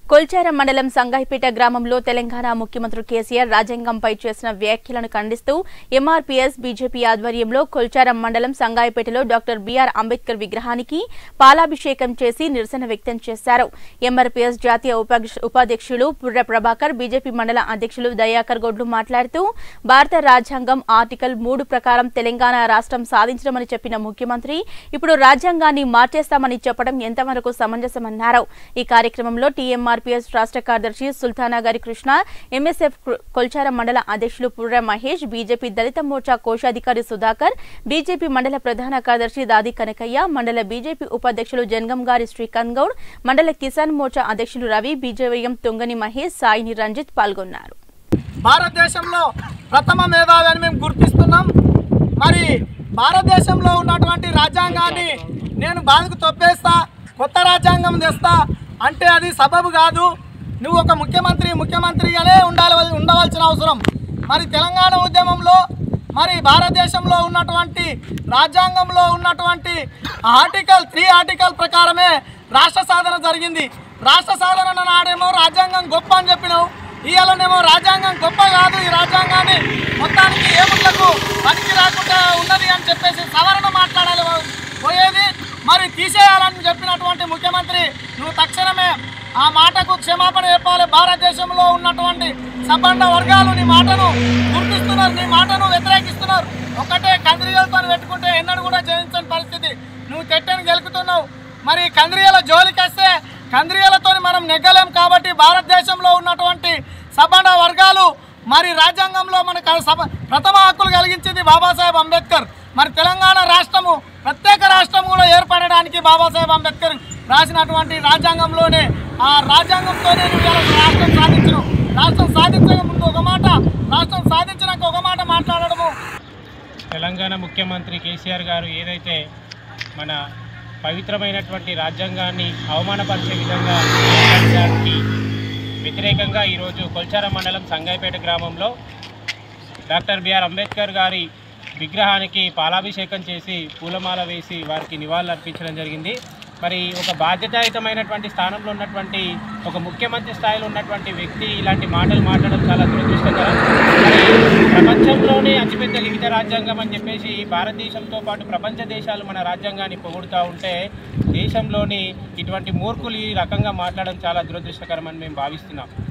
కొల్చారం మండలం సంగాయిపేట గ్రామంలో తెలంగాణ ముఖ్యమంత్రి కేసీఆర్ రాజ్యాంగంపై చేసిన వ్యాఖ్యలను ఖండిస్తూ ఎంఆర్పీఎస్ బీజేపీ ఆధ్వర్యంలో కొల్చారం మండలం సంగాయిపేటలో డాక్టర్ బీఆర్ అంబేద్కర్ విగ్రహానికి పాలాభిషేకం చేసి నిరసన వ్యక్తం చేశారు ఎంఆర్పీఎస్ జాతీయ ఉపాధ్యక్ష- ఉపాధ్యక్షులు పుర్ర ప్రభాకర్ బీజేపీ మండల అధ్యక్షులు దయాకర్ గౌడ్లు మాట్లాడుతూ భారత రాజ్యాంగం ఆర్టికల్ మూడు ప్రకారం తెలంగాణ రాష్ట్రం సాధించడమని చెప్పిన ముఖ్యమంత్రి ఇప్పుడు రాజ్యాంగాన్ని మార్చేస్తామని చెప్పడం ఎంతవరకు సమంజసమన్నారు ఈ కార్యక్రమంలో టీఎంఆర్పీఎస్ రాష్ట్ర కార్యదర్శి సుల్తానా గారి కృష్ణ ఎంఎస్ఎఫ్ కు- కొల్చారం మండల అధ్యక్షులు పుర్ర మహేష్ బీజేపీ దళిత మోర్చా కోశాధికారి సుధాకర్ బీజేపీ మండల ప్రధాన కార్యదర్శి దాది కనకయ్య మండల బీజేపీ ఉపాధ్యక్షులు జంగం గారి శ్రీకాంత్ గౌడ్ మండల కిసాన్ మోర్చా అధ్యక్షులు రవి బీజేవైఎం తుంగని మహేష్ సాయిని రంజిత్ పాల్గొన్నారు భారతదేశంలో ప్రథమ మేధావి అని మేము గుర్తిస్తున్నాం మరి భారతదేశంలో ఉన్నటువంటి రాజ్యాంగాన్ని నేను బాధకు తొప్పేస్తా కొత్త రాజ్యాంగం తెస్తా అంటే అది సబబు కాదు నువ్వు ఒక ముఖ్యమంత్రి ముఖ్యమంత్రిగానే ఉండాలి ఉండవలసిన అవసరం మరి తెలంగాణ ఉద్యమంలో మరి భారతదేశంలో ఉన్నటువంటి రాజ్యాంగంలో ఉన్నటువంటి ఆర్టికల్ త్రీ ఆర్టికల్ ప్రకారమే రాష్ట్ర సాధన జరిగింది రాష్ట్ర సాధన నాడేమో రాజ్యాంగం గొప్ప అని చెప్పినావు ఇవాళనేమో రాజ్యాంగం గొప్ప కాదు ఈ రాజ్యాంగాన్ని మొత్తానికి ఏముండకు పనికి రాకుండా ఉన్నది అని చెప్పేసి సవరణ మాట్లాడాలి పోయేది మరి తీసేయాలని చెప్పినటువంటి ముఖ్యమంత్రి నువ్వు తక్షణమే ఆ మాటకు క్షమాపణ చెప్పాలి భారతదేశంలో ఉన్నటువంటి సబండ వర్గాలు నీ మాటను గుర్తిస్తున్నారు నీ మాటను వ్యతిరేకిస్తున్నారు ఒకటే కంద్రియాలతో పెట్టుకుంటే ఎన్నడూ కూడా జయించని పరిస్థితి నువ్వు తెట్టని గెలుకుతున్నావు మరి కంద్రియాల జోలికి వస్తే కంద్రియాలతో మనం నెగ్గలేం కాబట్టి భారతదేశంలో ఉన్నటువంటి సబండ వర్గాలు మరి రాజ్యాంగంలో మనకు సభ ప్రథమ హక్కులు కలిగించింది బాబాసాహెబ్ అంబేద్కర్ మరి తెలంగాణ రాష్ట్రము ప్రత్యేక రాష్ట్రం కూడా ఏర్పడడానికి బాబాసాహెబ్ అంబేద్కర్ రాసినటువంటి రాజ్యాంగంలోనే ఆ రాజ్యాంగంతోనే నువ్వు ఇవాళ రాష్ట్రం సాధించడం రాష్ట్రం సాధించక ముందు ఒక మాట రాష్ట్రం సాధించినాక ఒక మాట మాట్లాడడము తెలంగాణ ముఖ్యమంత్రి కేసీఆర్ గారు ఏదైతే మన పవిత్రమైనటువంటి రాజ్యాంగాన్ని అవమానపరిచే విధంగా మాట్లాడడానికి వ్యతిరేకంగా ఈరోజు కొల్చార మండలం సంగాయిపేట గ్రామంలో డాక్టర్ బిఆర్ అంబేద్కర్ గారి విగ్రహానికి పాలాభిషేకం చేసి పూలమాల వేసి వారికి నివాళులు అర్పించడం జరిగింది మరి ఒక బాధ్యతాయుతమైనటువంటి స్థానంలో ఉన్నటువంటి ఒక ముఖ్యమంత్రి స్థాయిలో ఉన్నటువంటి వ్యక్తి ఇలాంటి మాటలు మాట్లాడడం చాలా దురదృష్టకరం మరి ప్రపంచంలోనే అతిపెద్ద లిఖిత రాజ్యాంగం అని చెప్పేసి భారతదేశంతో పాటు ప్రపంచ దేశాలు మన రాజ్యాంగాన్ని పొగుడుతూ ఉంటే దేశంలోని ఇటువంటి మూర్ఖులు ఈ రకంగా మాట్లాడడం చాలా దురదృష్టకరం అని మేము భావిస్తున్నాం